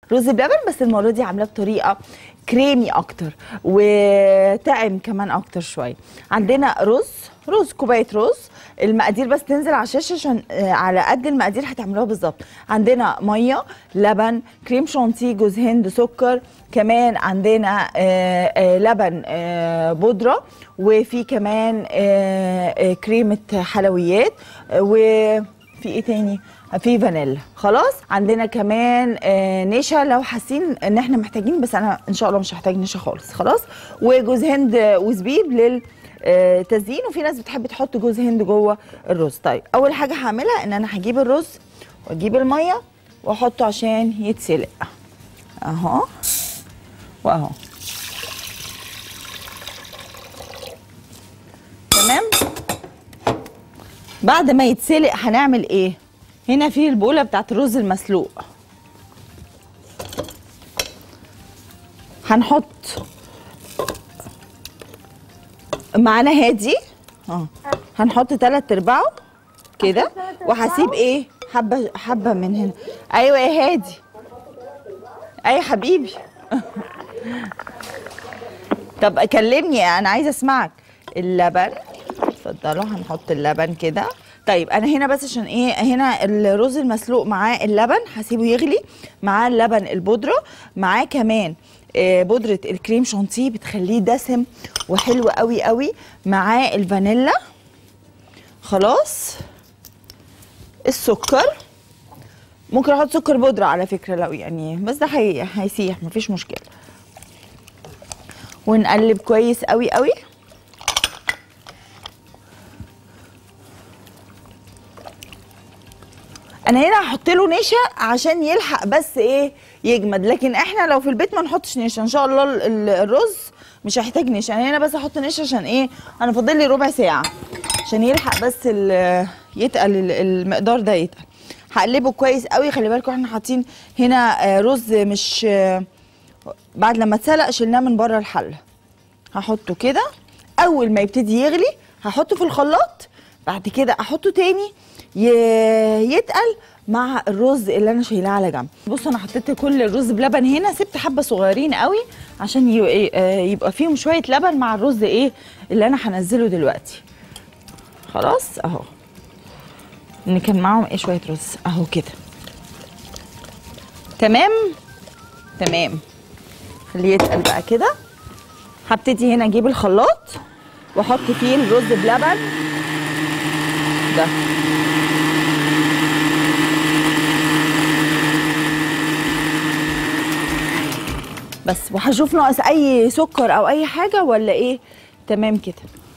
رز بلبن بس المره دي عاملاه بطريقه كريمي اكتر وطعم كمان اكتر شويه عندنا رز رز كوبايه رز المقادير بس تنزل على الشاشه عشان آه، على قد المقادير هتعملوها بالظبط عندنا ميه لبن كريم شانتيه جوز هند سكر كمان عندنا آه، آه، لبن آه، بودره وفي كمان آه، آه، كريمه حلويات آه، وفي ايه تاني في فانيلا خلاص عندنا كمان آه، نشا لو حاسين ان احنا محتاجين بس انا ان شاء الله مش هحتاج نشا خالص خلاص وجوز هند وزبيب لل آه، تزيين وفي ناس بتحب تحط جوز هند جوه الرز طيب اول حاجه هعملها ان انا هجيب الرز واجيب الميه واحطه عشان يتسلق اهو واهو تمام بعد ما يتسلق هنعمل ايه هنا في البوله بتاعت الرز المسلوق هنحط معانا هادي اه هنحط تلات ارباعه كده وهسيب ايه حبه حبه من هنا ايوه يا هادي اي حبيبي طب كلمني انا عايزه اسمعك اللبن اتفضلوا هنحط اللبن كده طيب انا هنا بس عشان ايه هنا الرز المسلوق معاه اللبن هسيبه يغلي معاه اللبن البودره معاه كمان آه، بودره الكريم شانتيه بتخليه دسم وحلو قوي قوي معاه الفانيلا خلاص السكر ممكن احط سكر بودره على فكره لو يعني بس ده هي هيسيح مفيش مشكله ونقلب كويس قوي قوي انا هنا هحط له نشا عشان يلحق بس ايه يجمد لكن احنا لو في البيت ما نحطش نشا ان شاء الله ال- ال- الرز مش هيحتاج نشا انا هنا بس احط نشا عشان ايه انا فاضل لي ربع ساعه عشان يلحق بس ال- يتقل ال- المقدار ده يتقل هقلبه كويس قوي خلي بالكم احنا حاطين هنا آه، رز مش آه، بعد لما اتسلق شلناه من بره الحله هحطه كده اول ما يبتدي يغلي هحطه في الخلاط بعد كده احطه تاني ي- يتقل مع الرز اللي انا شايلاه على جنب بص انا حطيت كل الرز بلبن هنا سبت حبه صغيرين قوي عشان ي- آه، يبقى فيهم شويه لبن مع الرز ايه اللي انا هنزله دلوقتي خلاص اهو ان كان معاهم ايه شويه رز اهو كده تمام تمام خليه يتقل بقى كده هبتدي هنا اجيب الخلاط واحط فيه الرز بلبن ده بس وهشوف ناقص اي سكر او اي حاجه ولا ايه تمام كده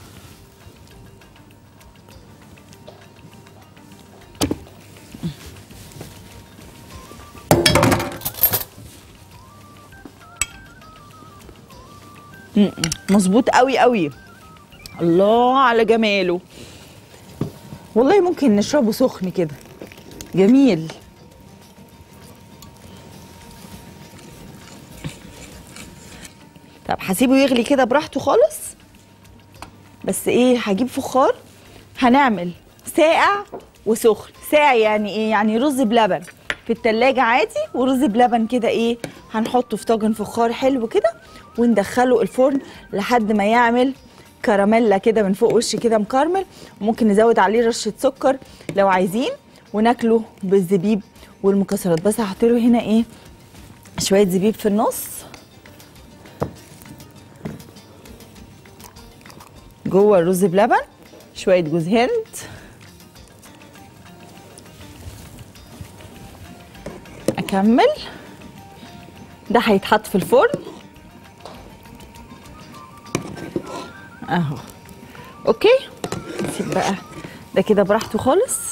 م-م. مظبوط قوي قوي الله على جماله والله ممكن نشربه سخن كده جميل طب هسيبه يغلي كده براحته خالص بس ايه هجيب فخار هنعمل ساقع وسخن ساقع يعني ايه يعني رز بلبن في التلاجة عادي ورز بلبن كده ايه هنحطه في طاجن فخار حلو كده وندخله الفرن لحد ما يعمل كراميلا كده من فوق وش كده مكرمل وممكن نزود عليه رشة سكر لو عايزين وناكله بالزبيب والمكسرات بس هحط له هنا ايه شوية زبيب في النص جوه الرز بلبن شويه جوز هند اكمل ده هيتحط في الفرن اهو اوكي نسيب بقى ده كده براحته خالص